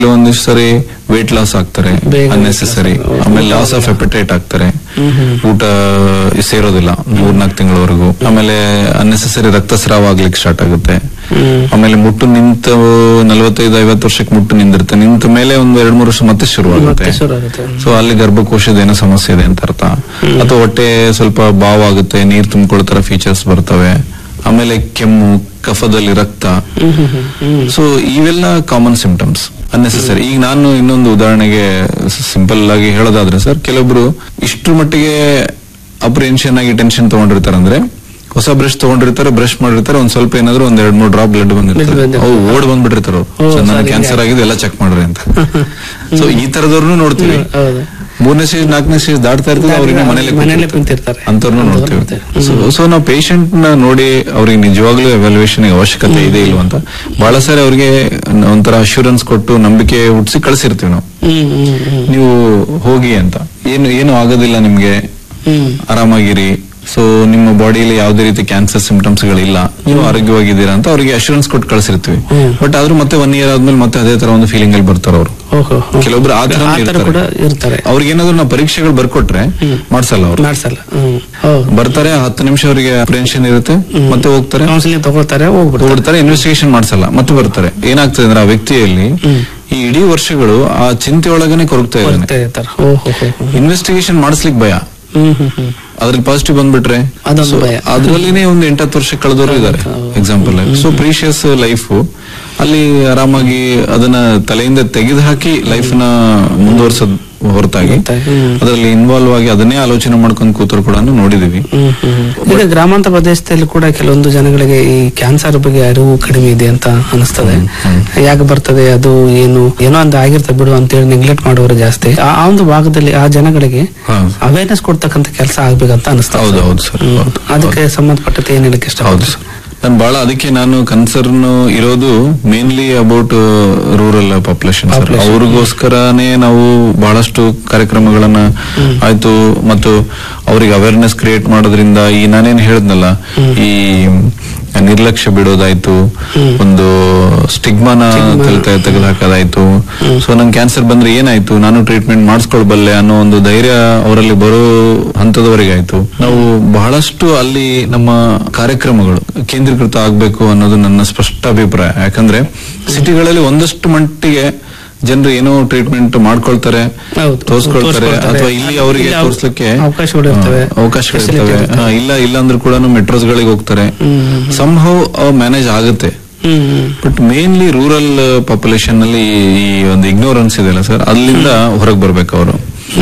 ಒಂದಿಷ್ಟು ಸರಿ weight loss ಆಗ್ತಾರೆ ಬೇಗ ಅನ್ನೆಸೆಸರಿ weight loss ಆಮೇಲೆ ಊಟ ಲಾಸ್ ಆಫ್ ಆಗಲ್ಲ. ಎಪಟೈಟ್ ಆಗ್ತಾರೆ ಹ್ಮ್ ಹ್ಮ್ ಊಟ ಸೇರೋದಿಲ್ಲ ಮೂರ್ನಾಲ್ಕು ತಿಂಗಳವರೆಗೂ ಆಮೇಲೆ ಅನ್ನೆಸೆಸರಿ ರಕ್ತಸ್ರಾವ ಆಗ್ಲಿಕ್ಕೆ ಸ್ಟಾರ್ಟ್ ಆಗುತ್ತೆ ಹ್ಮ್ ಆಮೇಲೆ ಮುಟ್ಟು ನಿಂತ ನಲವತ್ತೈದು ಐವತ್ತು ವರ್ಷಕ್ಕೆ ಮುಟ್ಟು ನಿಂದಿರುತ್ತೆ ನಿಂತ ಮೇಲೆ ಒಂದು ಎರಡ್ ಮೂರು ವರ್ಷ ಮತ್ತೆ ಶುರುವಾಗುತ್ತೆ ಮತ್ತೆ ಶುರು ಆಗುತ್ತೆ ಸೊ ಅಲ್ಲಿ ಗರ್ಭಕೋಶದ ಏನೋ ಸಮಸ್ಯೆ ಇದೆ ಅಂತ ಅರ್ಥ ಅಥವಾ ಹೊಟ್ಟೆ ಸ್ವಲ್ಪ ಬಾವ್ ಆಗುತ್ತೆ ನೀರ್ ತುಂಬಿಕೊಳ್ತಾರ ಫೀಚರ್ಸ್ ಬರ್ತವೆ ಆಮೇಲೆ ಕೆಮ್ಮು ಕಫದಲ್ಲಿ ರಕ್ತ hmm hmm hmm hmm so ಇವೆಲ್ಲ ಕಾಮನ್ ಸಿಂಪ್ಟಮ್ಸ್ ಅನ್ನೆಸೆಸರಿ ಈಗ ನಾನು ಇನ್ನೊಂದು ಉದಾಹರಣೆಗೆ ಸಿಂಪಲ್ ಆಗಿ ಹೇಳೋದಾದ್ರೆ ಸರ್ ಕೆಲವೊಬ್ರು ಇಷ್ಟ್ರ ಮಟ್ಟಿಗೆ ಅಪ್ರಿಹೆನ್ಷನ್ ಆಗಿ ಟೆನ್ಷನ್ ತಗೊಂಡಿರ್ತಾರೆ ಅಂದ್ರೆ ಹೊಸ ಬ್ರಷ್ ತಗೊಂಡಿರ್ತಾರೆ ಬ್ರಷ್ ಮಾಡಿರ್ತಾರೆ ಒಂದ್ ಸ್ವಲ್ಪ ಏನಾದ್ರು ಒಂದ್ ಎರಡ್ ಮೂರು ಡ್ರಾಪ್ ಬ್ಲಡ್ ಬಂದಿರ್ತಾರೆ ಬಂದಿರುತ್ತೆ. ಅವು ಓಡ್ ಬಂದ್ಬಿಟ್ಟಿರ್ತಾರೆ ಓ, ಅವ್ರು ನನ್ನ sorry, ಕ್ಯಾನ್ಸರ್ ಆಗಿದೆ ಎಲ್ಲ ಚೆಕ್ ಮಾಡ್ರಿ ಅಂತ ಸೊ ಈ ತರದವ್ರನ್ನು ನೋಡ್ತೀವಿ ಹ್ಮ್, ಹೌದು. ಮೂರನೇ ಸ್ಟೇಜ್ ನಾಲ್ಕನೇ ಸ್ಟೇಜ್ ದಾಟ್ತಾ ಇರ್ತದೆ ಅವ್ರಿಗೆ ಮನೇಲಿ ಮನೇಲೆ ಕುಂತಿರ್ತಾರೆ ಅಂತವ್ರನ್ನು ನೋಡ್ತೀವಿ ಹ್ಮ್. ಸೊ ಸೊ ನಾವು ಪೇಷಂಟ್ ನ ನೋಡಿ ಅವ್ರಿಗೆ ನಿಜವಾಗ್ಲೂ ಎವ್ಯಾಲ್ಯೂಯೇಷನ್ ಅವಶ್ಯಕತೆ ಇದೆ ಇಲ್ವಾ ಅಂತ ಬಹಳ ಸಾರಿ ಅವ್ರಿಗೆ ಒಂಥರ ಅಶ್ಯೂರೆನ್ಸ್ ಕೊಟ್ಟು ನಂಬಿಕೆ ಹುಟ್ಟಿಸಿ ಕಳ್ಸಿರ್ತೀವಿ ನಾವು ಹ್ಮ್ ಹ್ಮ್ ಹ್ಮ್ ನೀವು ಹೋಗಿ ಅಂತ ಏನು ಏನು ಆಗೋದಿಲ್ಲ ನಿಮ್ಗೆ ಹ್ಮ್ ಆರಾಮಾಗಿರಿ ಸೊ ನಿಮ್ಮ ಬಾಡಿಯಲ್ಲಿ ಯಾವುದೇ ರೀತಿ ಕ್ಯಾನ್ಸರ್ ಸಿಂಪ್ಟಮ್ಸ್ ಗಳಿಲ್ಲ ನೀವು ಆರೋಗ್ಯವಾಗಿದ್ದೀರಾ ಅಂತ ಅವರಿಗೆ ಅಶ್ಯೂರೆನ್ಸ್ ಕೊಟ್ಟು ಕಳ್ಸಿರ್ತೀವಿ ಹ್ಮ್. ಬಟ್ ಆದ್ರೂ ಮತ್ತೆ ಒನ್ ಇಯರ್ ಆದ್ಮೇಲೆ ಮತ್ತೆ ಅದೇ ತರ ಒಂದು ಫೀಲಿಂಗ್ ಅಲ್ಲಿ ಬರ್ತಾರೆ ಅವರು ಓಹೋ ಹೋ. ಕೆಲವೊಬ್ರು ಆ ಥರನೂ ಆ ಥರ ಇರ್ತಾರೆ. ಕೂಡ ಇರ್ತಾರೆ ಅವ್ರಿಗೆ ಏನಾದ್ರು ನಾವು ಪರೀಕ್ಷೆಗಳು ಬರ್ಕೊಟ್ರೆ ಮಾಡ್ಸಲ್ಲ ಅವರು ಮಾಡ್ಸಲ್ಲ ಹ್ಮ್ ಹೌದು ಬರ್ತಾರೆ ಹತ್ತು ನಿಮಿಷ ಅವರಿಗೆ ಅಪ್ರೆನ್ಷನ್ ಇರುತ್ತೆ ಮತ್ತೆ ಹೋಗ್ತಾರೆ ಕೌನ್ಸಿಲಿಂಗ್ ತಗೊಳ್ತಾರೆ ಹೋಗ್ಬಿಡ್ತಾರೆ ಹೋಗ್ಬಿಡ್ತಾರೆ ಇನ್ವೆಸ್ಟಿಗೇಷನ್ ಮಾಡ್ಸಲ್ಲ ಮತ್ತೆ ಬರ್ತಾರೆ ಏನಾಗ್ತದೆ ಅಂದ್ರೆ ಆ ವ್ಯಕ್ತಿಯಲ್ಲಿ ಈ ಇಡೀ ವರ್ಷಗಳು ಆ ಚಿಂತೆ ಒಳಗನೆ ಕೊರಗ್ತಾ ಇದ್ದಾನೆ ಬರ್ತಾ ಇರ್ತಾರೆ ಓಹೋ ಹೋ ಹೋ. ಇನ್ವೆಸ್ಟಿಗೇಷನ್ ಮಾಡಿಸ್ಲಿಕ್ಕೆ ಭಯ ಹ್ಮ್ ಹ್ಮ್ ಹ್ಮ್ ಅದ್ರಲ್ಲಿ ಪಾಸಿಟಿವ್ ಬಂದ್ಬಿಟ್ರೆ ಅದೊಂದು ಭಯ. ಅದ್ರಲ್ಲಿನೇ ಒಂದು ಎಂಟತ್ತು ವರ್ಷ ಕಳೆದವರು ಇದ್ದಾರೆ ಎಕ್ಸಾಂಪಲ್ ಸೊ ಪ್ರೀಶಿಯಸ್ ಲೈಫ್ ಅಲ್ಲಿ ಆರಾಮಾಗಿ ಅದನ್ನ ತಲೆಯಿಂದ ತೆಗೆದು ಹಾಕಿ ಲೈಫ್ ನ ಮುಂದುವರ್ಸೋದ್ ಹೊರತಾಗಿ ಹ್ಮ್. ಅದರಲ್ಲಿ ಇನ್ವಾಲ್ವ್ ಆಗಿ ಅದನ್ನೇ ಆಲೋಚನೆ ಮಾಡ್ಕೊಂಡು ಕೂತರು ಕೂಡ ನೋಡಿದೀವಿ ಹ್ಮ್, ಹ್ಮ್, ಹ್ಮ್. ಈಗ ಗ್ರಾಮಾಂತರ ಪ್ರದೇಶದಲ್ಲಿ ಕೂಡ ಕೆಲವೊಂದು ಜನಗಳಿಗೆ ಈ ಕ್ಯಾನ್ಸರ್ ಬಗ್ಗೆ ಅರಿವು ಕಡಿಮೆ ಇದೆ ಅಂತ ಅನಿಸ್ತದೆ ಯಾಕೆ ಬರ್ತದೆ ಅದು ಏನು ಏನೋ ಅಂತ ಆಗಿರ್ತದೆ ಬಿಡು ಅಂತೇಳಿ ನೆಗ್ಲೆಕ್ಟ್ ಮಾಡೋರು ಜಾಸ್ತಿ ಆ ಆ ಒಂದು ಭಾಗದಲ್ಲಿ ಆ ಜನಗಳಿಗೆ ಹಾ. ಅವೇರ್ನೆಸ್ ಕೊಡ್ತಕ್ಕಂತ ಕೆಲಸ ಆಗ್ಬೇಕಂತ ಅನಿಸ್ತದೆ ಹೌದು ಹೌದು ಸರ್ ಹ್ಮ್. ಹೌದು ಅದಕ್ಕೆ ಸಂಬಂಧಪಟ್ಟಂತೆ ಏನ್ ಹೇಳಕ್ಕೆ ಇಷ್ಟ ಹೌದು ಸರ್ ನಾನು ಬಹಳ ಅದಕ್ಕೆ ನಾನು ಕನ್ಸರ್ನ್ ಇರೋದು mainly about rural population sir Population. ಅವ್ರಿಗೋಸ್ಕರನೇ ನಾವು ಬಹಳಷ್ಟು ಕಾರ್ಯಕ್ರಮಗಳನ್ನ ಆಯ್ತು ಮತ್ತು ಅವ್ರಿಗೆ ಅವೇರ್ನೆಸ್ ಕ್ರಿಯೇಟ್ ಮಾಡೋದ್ರಿಂದ ಈ ನಾನೇನ್ ಹೇಳಿದ್ನಲ್ಲ ಈ ನಿರ್ಲಕ್ಷ್ಯ ಬಿಡೋದಾಯ್ತು ಒಂದು ಸ್ಟಿಗ್ಮಾನ ತೆಗೆದು ಹಾಕೋದಾಯ್ತು ಸೊ ನಂಗೆ ಕ್ಯಾನ್ಸರ್ ಬಂದ್ರೆ ಏನಾಯ್ತು ನಾನು ಟ್ರೀಟ್ಮೆಂಟ್ ಮಾಡಿಸ್ಕೊಳ್ಬಲ್ಲೆ ಅನ್ನೋ ಒಂದು ಧೈರ್ಯ ಅವರಲ್ಲಿ ಬರೋ ಹಂತದವರೆಗೆ ಆಯ್ತು ನಾವು ಬಹಳಷ್ಟು ಅಲ್ಲಿ ನಮ್ಮ ಕಾರ್ಯಕ್ರಮಗಳು ಕೇಂದ್ರೀಕೃತ ಆಗ್ಬೇಕು ಅನ್ನೋದು ನನ್ನ ಸ್ಪಷ್ಟ ಅಭಿಪ್ರಾಯ ಯಾಕಂದ್ರೆ ಸಿಟಿಗಳಲ್ಲಿ ಒಂದಷ್ಟು ಮಟ್ಟಿಗೆ ಜನರು ಏನೋ ಟ್ರೀಟ್ಮೆಂಟ್ ಮಾಡ್ಕೊಳ್ತಾರೆ ಹೌದು. ತೋರಿಸ್ಕೊಳ್ತಾರೆ ತೋರ್ಸ್ಕೊಳ್ತಾರೆ. ಅಥವಾ ಇಲ್ಲಿ ಅವರಿಗೆ ಇಲ್ಲಿ ಅವ- ತೋರ್ಸ್ಲಿಕ್ಕೆ ಅವಕಾಶಗಳು ಇರ್ತವೆ. ಹಾ, ಅವಕಾಶಗಳಿರ್ತವೆ Facility ಇರ್ತವೆ. ಹಾ, ಇಲ್ಲ ಇಲ್ಲ ಅಂದ್ರೂ ಕೂಡ ಮೆಟ್ರೋಸ್ ಗಳಿಗೆ ಹೋಗ್ತಾರೆ ಹ್ಮ್. ಸಂಭವ್ ಮ್ಯಾನೇಜ್ ಆಗುತ್ತೆ hmm hmm. But mainly rural population ನಲ್ಲಿ ಈ ಒಂದು ಇಗ್ನೋರೆನ್ಸ್ ಇದೆಯಲ್ಲ ಸರ್ ಅಲ್ಲಿಂದ ಹೊರಗೆ ಬರ್ಬೇಕು ಅವರು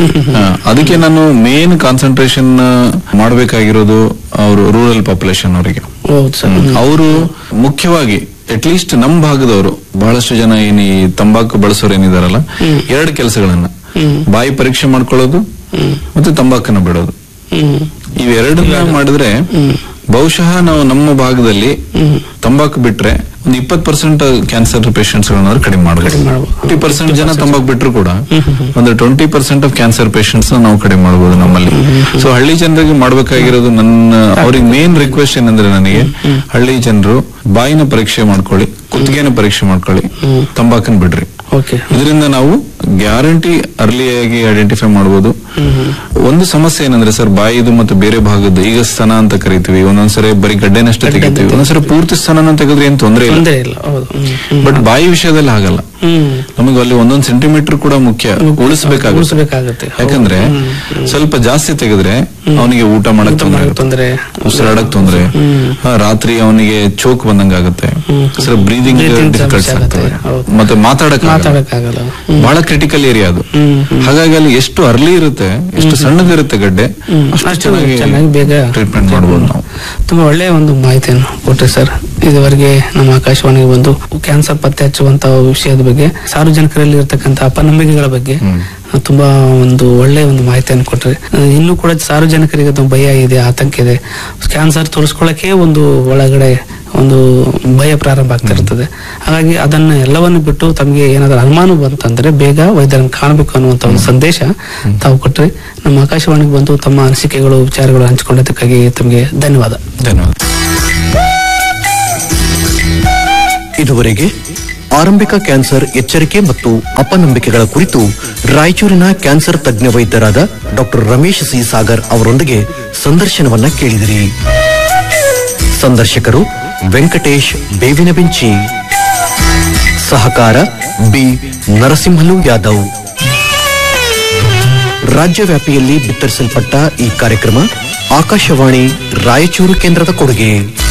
ಅದಕ್ಕೆ ನಾನು ಮೇನ್ ಕಾನ್ಸಂಟ್ರೇಷನ್ ಮಾಡಬೇಕಾಗಿರೋದು ಅವರು ರೂರಲ್ ಪಾಪ್ಯುಲೇಷನ್ ಅವರಿಗೆ ಹೌದು ಸರ್ ಅವರು ಮುಖ್ಯವಾಗಿ ಅಟ್ಲೀಸ್ಟ್ ನಮ್ಮ ಭಾಗದವರು ಬಹಳಷ್ಟು ಜನ ಏನ್ ಈ ತಂಬಾಕು ಬಳಸೋರು ಏನಿದಾರಲ್ಲ ಎರಡು ಕೆಲಸಗಳನ್ನ ಬಾಯಿ ಪರೀಕ್ಷೆ ಮಾಡ್ಕೊಳ್ಳೋದು ಮತ್ತೆ ತಂಬಾಕನ್ನ ಬಿಡೋದು ಹ್ಮ್ ಇವೆರಡನ್ನ ಮಾಡಿದ್ರೆ ಬಹುಶಃ ನಾವು ನಮ್ಮ ಭಾಗದಲ್ಲಿ ತಂಬಾಕು ಬಿಟ್ರೆ ಒಂದು ಇಪ್ಪತ್ತು ಪರ್ಸೆಂಟ್ ಕ್ಯಾನ್ಸರ್ ಪೇಷಂಟ್ಸ್ ಗಳನ್ನಾದ್ರೂ ಕಡಿಮೆ ಮಾಡಬಹುದು ಮಾಡ್ಬೋದು. ಫಿಫ್ಟಿ ಪರ್ಸೆಂಟ್ ಜನ ತಂಬಾಕು ಬಿಟ್ರು ಕೂಡ ಒಂದು twenty percent of cancer patients ನಾವು ಕಡಿಮೆ ಮಾಡಬಹುದು ನಮ್ಮಲ್ಲಿ ಸೊ ಹಳ್ಳಿ ಜನರಿಗೆ ಮಾಡಬೇಕಾಗಿರೋದು ನನ್ನ ಅವ್ರಿಗೆ ಮೇನ್ ರಿಕ್ವೆಸ್ಟ್ ಏನಂದ್ರೆ ನನಗೆ ಹಳ್ಳಿ ಜನರು ಬಾಯಿನ ಪರೀಕ್ಷೆ ಮಾಡ್ಕೊಳ್ಳಿ ಕುತ್ತಿಗೆನ ಪರೀಕ್ಷೆ ಮಾಡ್ಕೊಳ್ಳಿ ತಂಬಾಕನ್ ಬಿಡ್ರಿ ಓಕೆ ಇದರಿಂದ ನಾವು ಗ್ಯಾರಂಟಿ ಅರ್ಲಿಯಾಗಿ ಐಡೆಂಟಿಫೈ ಮಾಡಬಹುದು ಒಂದು ಸಮಸ್ಯೆ ಏನಂದ್ರೆ ಸರ್ ಬಾಯಿದು ಮತ್ತು ಬೇರೆ ಭಾಗದ್ದು ಈಗ ಸ್ತನ ಅಂತ ಕರಿತೀವಿ ಒಂದೊಂದ್ಸರಿ ಬರೀ ಗಡ್ಡೆನಷ್ಟೇ ತೆಗಿತೀವಿ ಒಂದೊಂದ್ಸರಿ ಪೂರ್ತಿ ಸ್ತನನ ತೆಗೆದ್ರೆ ಏನ್ ತೊಂದರೆ ಇಲ್ಲ ತೊಂದರೆ ಇಲ್ಲ ಹೌದು ಹ್ಮ್ ಹ್ಮ್. ಬಟ್ ಬಾಯಿ ವಿಷಯದಲ್ಲಿ ಹಾಗಲ್ಲ ಹ್ಮ್ ನಮಗೆ ಅಲ್ಲಿ ಒಂದೊಂದ್ ಸೆಂಟಿಮೀಟರ್ ಕೂಡ ಮುಖ್ಯ ಉಳಿಸಬೇಕಾಗುತ್ತೆ ಉಳಿಸ್ಬೇಕಾಗತ್ತೆ ಹೌದು. ಯಾಕಂದ್ರೆ ಸ್ವಲ್ಪ ಜಾಸ್ತಿ ತೆಗೆದ್ರೆ ಅವನಿಗೆ ಊಟ ಮಾಡಕ್ ಊಟ ತೊಂದರೆ ಮಾಡಕ್ ಆಗುತ್ತೆ. ತೊಂದ್ರೆ ಉಸಿರಾಡಕ್ ತೊಂದ್ರೆ ಹಾ, ರಾತ್ರಿ ಅವನಿಗೆ ಚೋಕ್ ಬಂದಂಗ ಆಗುತ್ತೆ ಸ್ವಲ್ಪ ಬ್ರೀದಿಂಗ್ Breathing ಡಿಫಿಕಲ್ಟ್ಸ್ ಸಮಸ್ಯೆ ಆಗ್ತವೆ ಆಗುತ್ತೆ. ಹೌದು. ಮತ್ತೆ ಮಾತಾಡಕ್ ಆಗಲ್ಲ. ಮಾತಾಡಕ್ಕಾಗಲ್ಲ ಬಹಳ ಕ್ರಿಟಿಕಲ್ ಏರಿಯಾ ಅದು ಹ್ಮ್, ಹಾಗಾಗಿ ಅಲ್ಲಿ ಎಷ್ಟು ಅರ್ಲಿ ಇರುತ್ತೆ ಎಷ್ಟು ಸಣ್ಣದಿರುತ್ತೆ ಗಡ್ಡೆ ಅಷ್ಟು ಅಷ್ಟು ಚೆನ್ನಾಗಿ ಚೆನ್ನಾಗಿ ಬೇಗ ಟ್ರೀಟ್ಮೆಂಟ್ ಮಾಡಬಹುದು ನಾವು ತುಂಬಾ ಒಳ್ಳೆಯ ಒಂದು ಮಾಹಿತಿಯನ್ನು ಕೊಟ್ರಿ ಸರ್ ಇದುವರೆಗೆ ನಮ್ಮ ಆಕಾಶವಾಣಿಗೆ ಬಂದು ಕ್ಯಾನ್ಸರ್ ಪತ್ತೆ ಹಚ್ಚುವಂತ ವಿಷಯದ ಬಗ್ಗೆ ಸಾರ್ವಜನಿಕರಲ್ಲಿ ಇರತಕ್ಕಂತ ಅಪನಂಬಿಕೆಗಳ ಬಗ್ಗೆ ತುಂಬಾ ಒಂದು ಒಳ್ಳೆಯ ಒಂದು ಮಾಹಿತಿಯನ್ನು ಕೊಟ್ರಿ ಅಹ್, ಇನ್ನೂ ಕೂಡ ಸಾರ್ವಜನಿಕರಿಗೆ ಒಂದು ಭಯ ಇದೆ ಆತಂಕ ಇದೆ ಕ್ಯಾನ್ಸರ್ ತೋರಿಸ್ಕೊಳ್ಳಕ್ಕೆ ಒಂದು ಒಳಗಡೆ ಒಂದು ಭಯ ಪ್ರಾರಂಭ ಆಗ್ತಾ ಇರ್ತದೆ ಹಾಗಾಗಿ ಅದನ್ನ ಎಲ್ಲವನ್ನು ಬಿಟ್ಟು ತಮಗೆ ಏನಾದರೂ ಅನುಮಾನ ಬಂತಂದ್ರೆ ಬೇಗ ವೈದ್ಯರನ್ನು ಕಾಣಬೇಕು ಅನ್ನುವಂತ ಒಂದು ಸಂದೇಶ ತಾವು ಕೊಟ್ರಿ ನಮ್ಮ ಆಕಾಶವಾಣಿಗೆ ಬಂದು ತಮ್ಮ ಅನಿಸಿಕೆಗಳು ವಿಚಾರಗಳು ಹಂಚಿಕೊಂಡಿದ್ದಕ್ಕಾಗಿ ತಮಗೆ ಧನ್ಯವಾದ ಧನ್ಯವಾದ ಇದುವರೆಗೆ ಆರಂಭಿಕ ಕ್ಯಾನ್ಸರ್ ಎಚ್ಚರಿಕೆ ಮತ್ತು ಅಪನಂಬಿಕೆಗಳ ಕುರಿತು ರಾಯಚೂರಿನ ಕ್ಯಾನ್ಸರ್ ತಜ್ಞ ವೈದ್ಯರಾದ ಡಾಕ್ಟರ್ ರಮೇಶ್ ಸಿ ಸಾಗರ್ ಅವರೊಂದಿಗೆ ಸಂದರ್ಶನವನ್ನ ಕೇಳಿದಿರಿ ಸಂದರ್ಶಕರು ವೆಂಕಟೇಶ್ ಬೇವಿನ ಬೆಂಚಿ ಸಹಕಾರ ಬಿ ನರಸಿಂಹಲು ಯಾದವ್ ರಾಜ್ಯವ್ಯಾಪಿಯಲ್ಲಿ ಬಿತ್ತರಿಸಲ್ಪಟ್ಟ ಈ ಕಾರ್ಯಕ್ರಮ ಆಕಾಶವಾಣಿ ರಾಯಚೂರು ಕೇಂದ್ರದ ಕೊಡುಗೆ